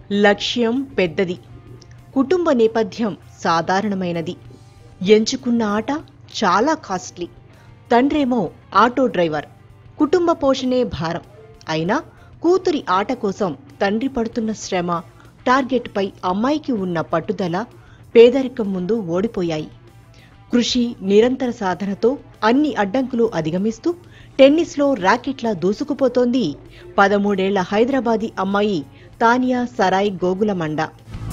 లక్ష్యం పెద్దది కుటుంబ నేపథ్యం సాధారణమైనది ఎంచుకున్న ఆట చాలా కాస్ట్లీ తండ్రేమో ఆటో డ్రైవర్ కుటుంబ పోషణే భారం అయినా కూతురి ఆట కోసం తండ్రి పడుతున్న శ్రమ టార్గెట్పై అమ్మాయికి ఉన్న పట్టుదల పేదరికం ముందు ఓడిపోయాయి కృషి నిరంతర సాధనతో అన్ని అడ్డంకులు అధిగమిస్తూ టెన్నిస్లో ర్యాకెట్లా దూసుకుపోతోంది పదమూడేళ్ల హైదరాబాదీ అమ్మాయి తానియా సరాయ్ గోగులమండ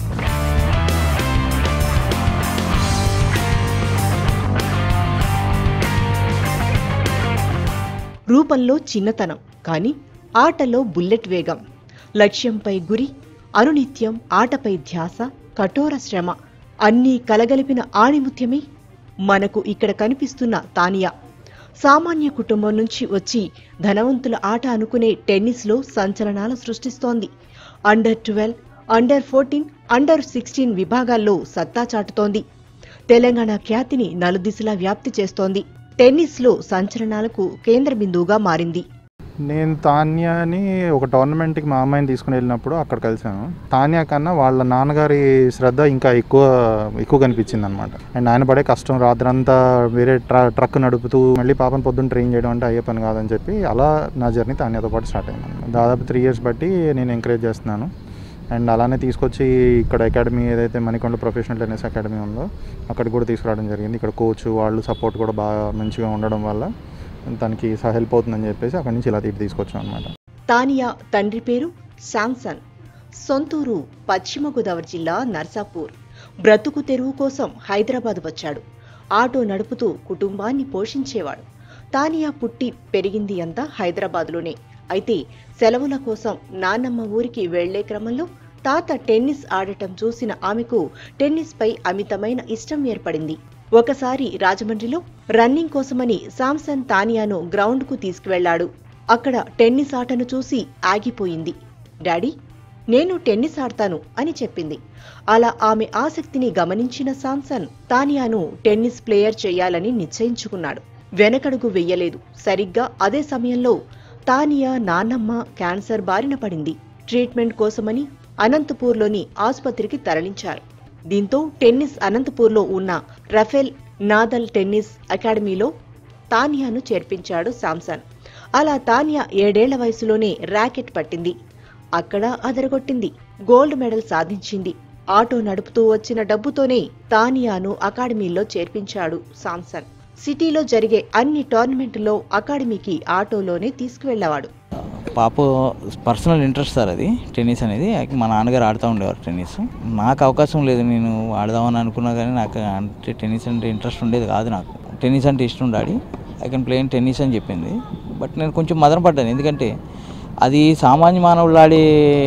రూపంలో చిన్నతనం కానీ ఆటలో బుల్లెట్ వేగం లక్ష్యంపై గురి అనునిత్యం ఆటపై ధ్యాస కఠోర శ్రమ అన్నీ కలగలిపిన ఆణిముత్యమే మనకు ఇక్కడ కనిపిస్తున్న తానియా సామాన్య కుటుంబం నుంచి వచ్చి ధనవంతుల ఆట అనుకునే టెన్నిస్లో సంచలనాలు సృష్టిస్తోంది under twelve under fourteen under sixteen విభాగాల్లో సత్తా చాటుతోంది తెలంగాణ ఖ్యాతిని నలుదిశలా వ్యాప్తి చేస్తోంది టెన్నిస్లో సంచలనాలకు కేంద్ర బిందువుగా మారింది నేను తాన్యాని ఒక టోర్నమెంట్కి మా అమ్మాయిని తీసుకుని వెళ్ళినప్పుడు అక్కడ కలిసాను తాన్యా కన్నా వాళ్ళ నాన్నగారి శ్రద్ధ ఇంకా ఎక్కువ ఎక్కువ కనిపించింది అనమాట అండ్ ఆయన పడే కష్టం రాత్రంతా వేరే ట్ర ట్రక్ నడుపుతూ మళ్ళీ పాపను పొద్దున్న ట్రైన్ చేయడం అంటే అయ్యే పని కాదని చెప్పి అలా నా జర్నీ తాన్యాతో పాటు స్టార్ట్ అయింది దాదాపు త్రీ ఇయర్స్ బట్టి నేను ఎంకరేజ్ చేస్తున్నాను అండ్ అలానే తీసుకొచ్చి ఇక్కడ అకాడమీ ఏదైతే మణికొండ ప్రొఫెషనల్ టెన్నిస్ అకాడమీ ఉందో అక్కడికి కూడా తీసుకురావడం జరిగింది ఇక్కడ కోచ్ వాళ్ళు సపోర్ట్ కూడా బాగా మంచిగా ఉండడం వల్ల తనకి హెల్ప్ అవుతుందని చెప్పేసి అక్కడి నుంచి ఇలా తీపి తీసుకొచ్చాం అనమాట తానియా తండ్రి పేరు శాంసన్ సొంతూరు పశ్చిమ గోదావరి జిల్లా నర్సాపూర్ బ్రతుకు తెరువు కోసం హైదరాబాద్ వచ్చాడు ఆటో నడుపుతూ కుటుంబాన్ని పోషించేవాడు తానియా పుట్టి పెరిగింది అంతా హైదరాబాద్లోనే అయితే సెలవుల కోసం నాన్నమ్మ ఊరికి వెళ్లే క్రమంలో తాత టెన్నిస్ ఆడటం చూసిన ఆమెకు టెన్నిస్ పై అమితమైన ఇష్టం ఏర్పడింది ఒకసారి రాజమండ్రిలో రన్నింగ్ కోసమని సామ్సన్ తానియాను గ్రౌండ్కు తీసుకువెళ్లాడు అక్కడ టెన్నిస్ ఆటను చూసి ఆగిపోయింది డాడీ నేను టెన్నిస్ ఆడతాను అని చెప్పింది అలా ఆమె ఆసక్తిని గమనించిన సామ్సన్ తానియాను టెన్నిస్ ప్లేయర్ చేయాలని నిశ్చయించుకున్నాడు వెనకడుగు వెయ్యలేదు సరిగ్గా అదే సమయంలో తానియా నాన్నమ్మ క్యాన్సర్ బారిన పడింది ట్రీట్మెంట్ కోసమని అనంతపూర్లోని ఆసుపత్రికి తరలించారు దీంతో టెన్నిస్ అనంతపూర్లో ఉన్న రఫేల్ నాదల్ టెన్నిస్ అకాడమీలో తానియాను చేర్పించాడు శాంసన్ అలా తానియా ఏడేళ్ల వయసులోనే ర్యాకెట్ పట్టింది అక్కడ అదరగొట్టింది గోల్డ్ మెడల్ సాధించింది ఆటో నడుపుతూ వచ్చిన డబ్బుతోనే తానియాను అకాడమీలో చేర్పించాడు సామ్సన్ సిటీలో జరిగే అన్ని టోర్నమెంట్లో అకాడమీకి ఆటోలోనే తీసుకువెళ్లేవాడు పాప పర్సనల్ ఇంట్రెస్ట్ సార్ అది టెన్నిస్ అనేది మా నాన్నగారు ఆడుతూ ఉండేవారు టెన్నిస్ నాకు అవకాశం లేదు నేను ఆడదామని అనుకున్నా కానీ నాకు అంటే టెన్నిస్ అంటే ఇంట్రెస్ట్ ఉండేది కాదు నాకు టెన్నిస్ అంటే ఇష్టం daddy I can play in tennis అని చెప్పింది బట్ నేను కొంచెం మదన పడ్డాను ఎందుకంటే అది సామాన్య మానవులు ఆడే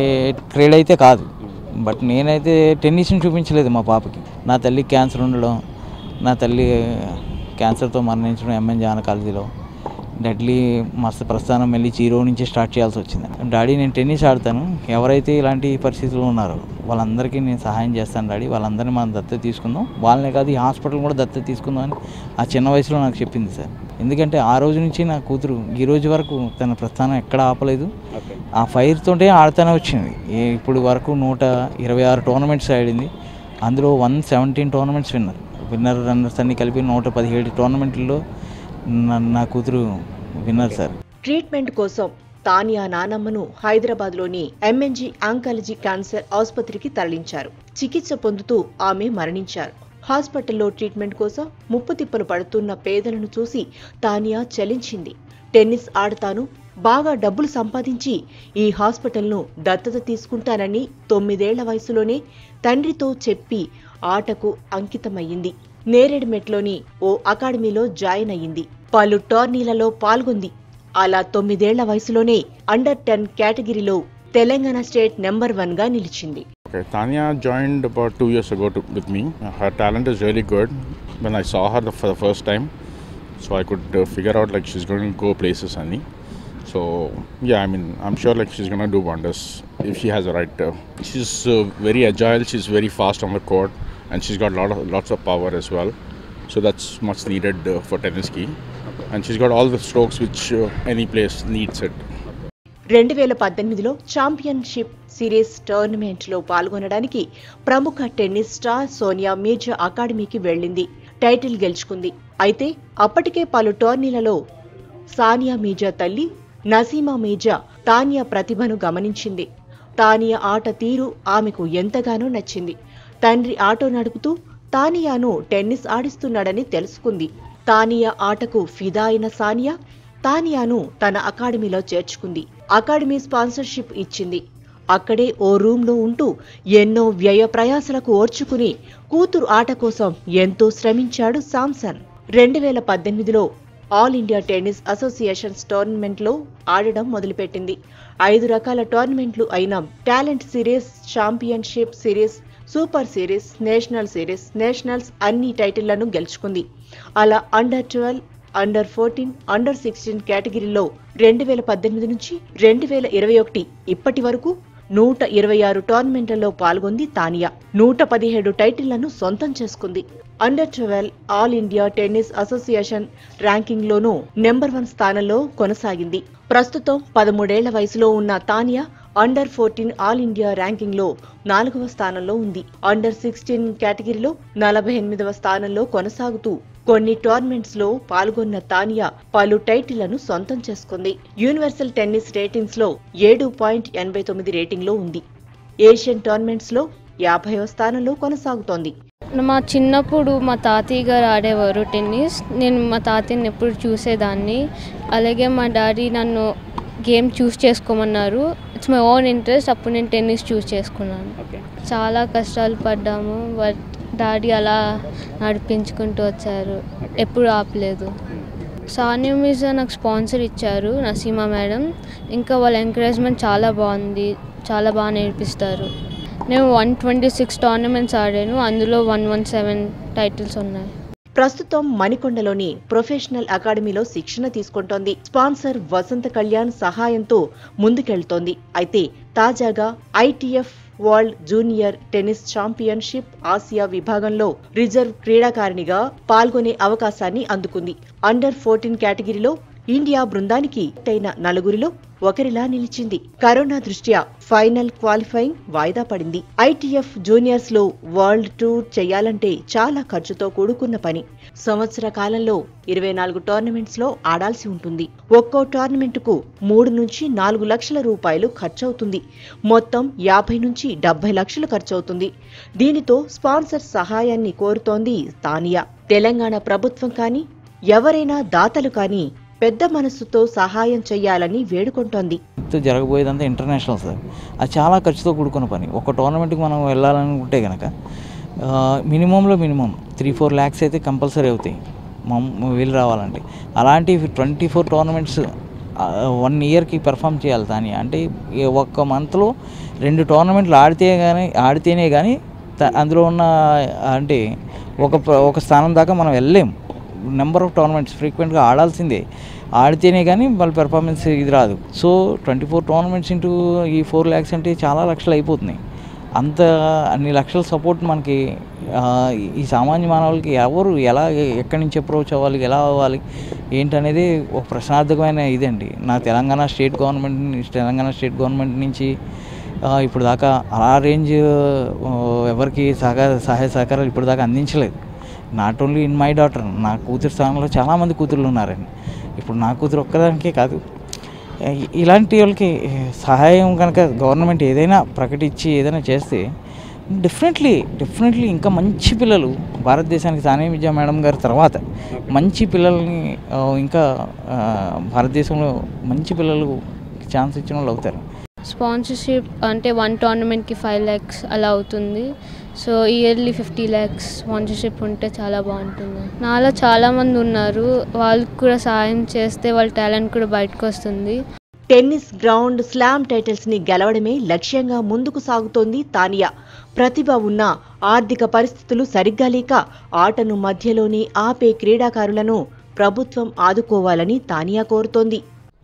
క్రీడ అయితే కాదు బట్ నేనైతే టెన్నిస్ని చూపించలేదు మా పాపకి నా తల్లి క్యాన్సర్ ఉండడం నా తల్లి క్యాన్సర్తో మరణించడం ఎంఎన్ జాన కాలేజీలో డెడ్లీ మస్తు ప్రస్థానం వెళ్ళి జీరో నుంచి స్టార్ట్ చేయాల్సి వచ్చింది డాడీ నేను టెన్నిస్ ఆడతాను ఎవరైతే ఇలాంటి పరిస్థితుల్లో ఉన్నారో వాళ్ళందరికీ నేను సహాయం చేస్తాను డాడీ వాళ్ళందరినీ మనం దత్తత తీసుకుందాం వాళ్ళనే కాదు ఈ హాస్పిటల్ కూడా దత్తత తీసుకుందాం అని ఆ చిన్న వయసులో నాకు చెప్పింది సార్ ఎందుకంటే ఆ రోజు నుంచి నా కూతురు ఈ రోజు వరకు తన ప్రస్థానం ఎక్కడ ఆపలేదు ఆ ఫైర్ తోటే ఆడుతూనే వచ్చింది ఏ- ఇప్పుడు వరకు నూట ఇరవై ఆరు టోర్నమెంట్స్ ఆడింది అందులో one seventeen tournaments winner winner runners అన్ని కలిపి నూట పదిహేడు టోర్నమెంట్లలో నా- నా కూతురు విన్నర్ సార్ ట్రీట్మెంట్ కోసం తానియా నానమ్మను హైదరాబాద్లోని ఎంఎన్జీ ఆంకాలజీ క్యాన్సర్ ఆసుపత్రికి తరలించారు చికిత్స పొందుతూ ఆమె మరణించారు హాస్పిటల్లో ట్రీట్మెంట్ కోసం ముప్పు తిప్పలు పడుతున్న పేదలను చూసి తానియా చలించింది టెన్నిస్ ఆడతాను బాగా డబ్బులు సంపాదించి ఈ హాస్పిటల్ను దత్తత తీసుకుంటానని తొమ్మిదేళ్ల వయసులోనే తండ్రితో చెప్పి ఆటకు అంకితమయ్యింది నేరేడుమెట్లోని ఓ అకాడమీలో జాయిన్ అయ్యింది పలు టోర్నీలలో పాల్గొంది అలా తొమ్మిదేళ్ల వయసులోనే అండర్ టెన్ కేటగిరీలో తెలంగాణ స్టేట్ నెంబర్ వన్ గా నిలిచింది Okay, Tanya joined about two years ago to, with me. Her talent is really good. When I saw her the, for the first time, so I could uh, figure out like she's going to go places, Annie. So yeah, I mean, I'm sure like she's going to do wonders if she has the right. Uh, she's uh, very agile. She's very fast on the court, and she's got lot of lots of power as well. So that's much needed uh, for tennis key. And she's got all the strokes which uh, any place needs it. రెండు వేల పద్దెనిమిదిలో championship series టోర్నమెంట్లో పాల్గొనడానికి ప్రముఖ tennis star Sonia Mirza అకాడమీకి వెళ్ళింది title గెలుచుకుంది అయితే అప్పటికే పలు టోర్నీలలో సానియా మీర్జా తల్లి నసీమా మీర్జా తానియా ప్రతిభను గమనించింది తానియా ఆట తీరు ఆమెకు ఎంతగానో నచ్చింది తండ్రి ఆటో నడుపుతూ తానియాను టెన్నిస్ ఆడిస్తున్నాడని తెలుసుకుంది తానియా ఆటకు ఫిదా అయిన సానియా తానియాను తన అకాడమీలో చేర్చుకుంది అకాడమీ స్పాన్సర్షిప్ ఇచ్చింది అక్కడే ఓ రూమ్లో ఉంటూ ఎన్నో వ్యయ ప్రయాసలకు ఓర్చుకుని కూతురు ఆట కోసం ఎంతో శ్రమించాడు సామ్సన్ రెండు వేల పద్దెనిమిదిలో ఆల్ ఇండియా టెన్నిస్ అసోసియేషన్స్ టోర్నమెంట్లో ఆడడం మొదలుపెట్టింది ఐదు రకాల టోర్నమెంట్లు అయిన talent series championship series super series national series nationals అన్ని టైటిళ్లను గెలుచుకుంది అలా under twelve under fourteen under sixteen కేటగిరీలో రెండు వేల పద్దెనిమిది నుంచి రెండు వేల ఇరవై ఒకటి ఇప్పటి వరకు నూట ఇరవై ఆరు టోర్నమెంట్లలో పాల్గొంది తానియా నూట పదిహేడు టైటిళ్లను సొంతం చేసుకుంది under twelve all India tennis association ర్యాంకింగ్లోనూ నెంబర్ వన్ స్థానంలో కొనసాగింది ప్రస్తుతం పదమూడేళ్ల వయసులో ఉన్న Tania under fourteen all India ర్యాంకింగ్లో నాలుగవ స్థానంలో ఉంది అండర్ సిక్స్టీన్ కేటగిరీలో నలభై ఎనిమిదవ స్థానంలో కొనసాగుతూ కొన్ని టోర్నమెంట్స్ లో పాల్గొన్న తానియా పలు టైటిళ్లను సొంతం చేసుకుంది యూనివర్సల్ టెన్నిస్ రేటింగ్స్ లో ఏడు పాయింట్ ఎనభై తొమ్మిది రేటింగ్ లో ఉంది ఏషియన్ టోర్నమెంట్స్ లో యాభైవ స్థానంలో కొనసాగుతోంది మా చిన్నప్పుడు మా తాతయ్య గారు ఆడేవారు టెన్నిస్ నేను మా తాతయ్యని ఎప్పుడు చూసేదాన్ని అలాగే మా డాడీ నన్ను గేమ్ చూస్ చేసుకోమన్నారు ఇట్స్ మై ఓన్ ఇంట్రెస్ట్ అప్పుడు నేను టెన్నిస్ చూస్ చేసుకున్నాను చాలా కష్టాలు పడ్డాము బట్ డాడీ అలా నడిపించుకుంటూ వచ్చారు ఎప్పుడు ఆపలేదు సానియా మీర్జా నాకు స్పాన్సర్ ఇచ్చారు నసీమా మేడం ఇంకా వాళ్ళ ఎంకరేజ్మెంట్ చాలా బాగుంది చాలా బాగా నేర్పిస్తారు నేను వన్ ట్వంటీ సిక్స్ టోర్నమెంట్స్ ఆడాను అందులో వన్ వన్ సెవెన్ టైటిల్స్ ఉన్నాయి ప్రస్తుతం మణికొండలోని ప్రొఫెషనల్ అకాడమీలో శిక్షణ తీసుకుంటోంది స్పాన్సర్ వసంత కళ్యాణ్ సహాయంతో ముందుకెళ్తోంది అయితే తాజాగా ITF world junior tennis championship Asia విభాగంలో రిజర్వ్ క్రీడాకారిణిగా పాల్గొనే అవకాశాన్ని అందుకుంది అండర్ ఫోర్టీన్ కేటగిరీలో ఇండియా బృందానికి అయిన నలుగురిలో ఒకరిలా నిలిచింది కరోనా దృష్ట్యా ఫైనల్ క్వాలిఫైయింగ్ వాయిదా పడింది ఐటీఎఫ్ జూనియర్స్ లో వరల్డ్ టూర్ చేయాలంటే చాలా ఖర్చుతో కూడుకున్న పని సంవత్సర కాలంలో ఇరవై నాలుగు టోర్నమెంట్స్ లో ఆడాల్సి ఉంటుంది ఒక్కో టోర్నమెంట్ కు మూడు నుంచి నాలుగు లక్షల రూపాయలు ఖర్చవుతుంది మొత్తం యాభై నుంచి డెబ్బై లక్షలు ఖర్చవుతుంది దీనితో స్పాన్సర్ సహాయాన్ని కోరుతోంది తానియా తెలంగాణ ప్రభుత్వం కానీ ఎవరైనా దాతలు కానీ పెద్ద మనస్సుతో సహాయం చేయాలని వేడుకుంటోంది తో జరగబోయేదంతా ఇంటర్నేషనల్ సార్ అది చాలా ఖర్చుతో కూడుకున్న పని ఒక టోర్నమెంట్కి మనం వెళ్ళాలనుకుంటే కనుక మినిమంలో మినిమం త్రీ ఫోర్ ల్యాక్స్ అయితే కంపల్సరీ అవుతాయి మమ్ వీళ్ళు రావాలంటే అలాంటి ట్వంటీ ఫోర్ టోర్నమెంట్స్ వన్ ఇయర్కి పెర్ఫామ్ చేయాలి దాని అంటే ఈ ఒక్క మంత్లో రెండు టోర్నమెంట్లు ఆడితే కానీ ఆడితేనే కానీ త- అందులో ఉన్న అంటే ఒక ప్ర- ఒక స్థానం దాకా మనం వెళ్ళలేం నెంబర్ ఆఫ్ టోర్నమెంట్స్ ఫ్రీక్వెంట్గా ఆడాల్సిందే ఆడితేనే కానీ వాళ్ళ పెర్ఫార్మెన్స్ ఇది రాదు so twenty four tournaments into ఈ ఫోర్ ల్యాక్స్ అంటే చాలా లక్షలు అయిపోతున్నాయి అంత అన్ని లక్షల సపోర్ట్ మనకి ఆ, ఈ సామాన్య మానవులకి ఎవరు ఎలా ఎక్కడి నుంచి అప్రోచ్ అవ్వాలి ఎలా అవ్వాలి ఏంటనేది ఒక ప్రశ్నార్థకమైన ఇదండి నా Telangana state government Telangana state government నుంచి ఆ, ఇప్పుడు దాకా ఆ రేంజ్ ఆ, ఎవరికి సహకార సహాయ సహకారాలు ఇప్పుడు దాకా అందించలేదు not only in my daughter నా కూతురు స్థానంలో చాలామంది కూతుర్లు ఉన్నారండి ఇప్పుడు నా కూతురు ఒక్కదానికే కాదు ఇ- ఇలాంటి వాళ్ళకి సహాయం కనుక గవర్నమెంట్ ఏదైనా ప్రకటించి ఏదైనా చేస్తే డెఫినెట్లీ డెఫినెట్లీ ఇంకా మంచి పిల్లలు భారతదేశానికి సానియా విద్యా మేడం గారి తర్వాత మంచి పిల్లల్ని ఆ, ఇంకా ఆ, భారతదేశంలో మంచి పిల్లలు ఛాన్స్ ఇచ్చిన వాళ్ళు అవుతారు స్పాన్సర్షిప్ అంటే వన్ టోర్నమెంట్కి ఫైవ్ ల్యాక్స్ అలా అవుతుంది so yearly fifty lakhs sponsorship ఉంటే చాలా బాగుంటుంది నాలో చాలామంది ఉన్నారు వాళ్ళకి కూడా సహాయం చేస్తే వాళ్ళ టాలెంట్ కూడా బయటకు వస్తుంది టెన్నిస్ గ్రౌండ్ స్లామ్ టైటిల్స్ ని గెలవడమే లక్ష్యంగా ముందుకు సాగుతోంది తానియా ప్రతిభ ఉన్న ఆర్థిక పరిస్థితులు సరిగ్గా లేక ఆటను మధ్యలోనే ఆపే క్రీడాకారులను ప్రభుత్వం ఆదుకోవాలని తానియా కోరుతోంది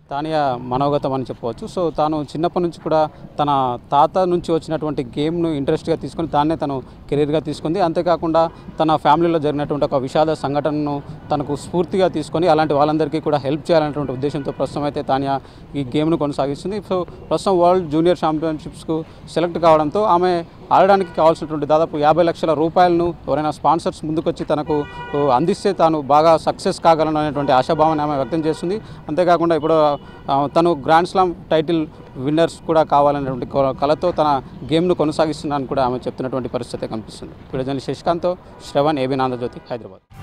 తానియా మనోగతం అని చెప్పవచ్చు సో తాను చిన్నప్పటి నుంచి కూడా తన తాత నుంచి వచ్చినటువంటి గేమ్ను ఇంట్రెస్ట్గా తీసుకొని దాన్నే తను కెరీర్గా తీసుకుంది అంతేకాకుండా తన ఫ్యామిలీలో జరిగినటువంటి ఒక విషాద సంఘటనను తనకు స్ఫూర్తిగా తీసుకొని అలాంటి వాళ్ళందరికీ కూడా హెల్ప్ చేయాలనేటువంటి ఉద్దేశంతో ప్రస్తుతం అయితే తానియా ఈ గేమ్ను కొనసాగిస్తుంది సో ప్రస్తుతం వరల్డ్ జూనియర్ ఛాంపియన్షిప్స్కు సెలెక్ట్ కావడంతో ఆమె ఆడడానికి కావాల్సినటువంటి దాదాపు యాభై లక్షల రూపాయలను ఎవరైనా స్పాన్సర్స్ ముందుకొచ్చి తనకు ఓ, అందిస్తే తాను బాగా సక్సెస్ కాగలను అనేటువంటి ఆశాభావాన్ని ఆమె వ్యక్తం చేస్తుంది అంతేకాకుండా ఇప్పుడు ఆ, తను గ్రాండ్ స్లామ్ టైటిల్ విన్నర్స్ కూడా కావాలనేటువంటి కొ- కలతో తన గేమ్ను కొనసాగిస్తున్నానని కూడా ఆమె చెప్తున్నటువంటి పరిస్థితి కనిపిస్తుంది ఇప్పుడు జర్నలిస్ట్ శశికాంత్తో శ్రవణ్ ఏబీ ఆంధ్రజ్యోతి హైదరాబాద్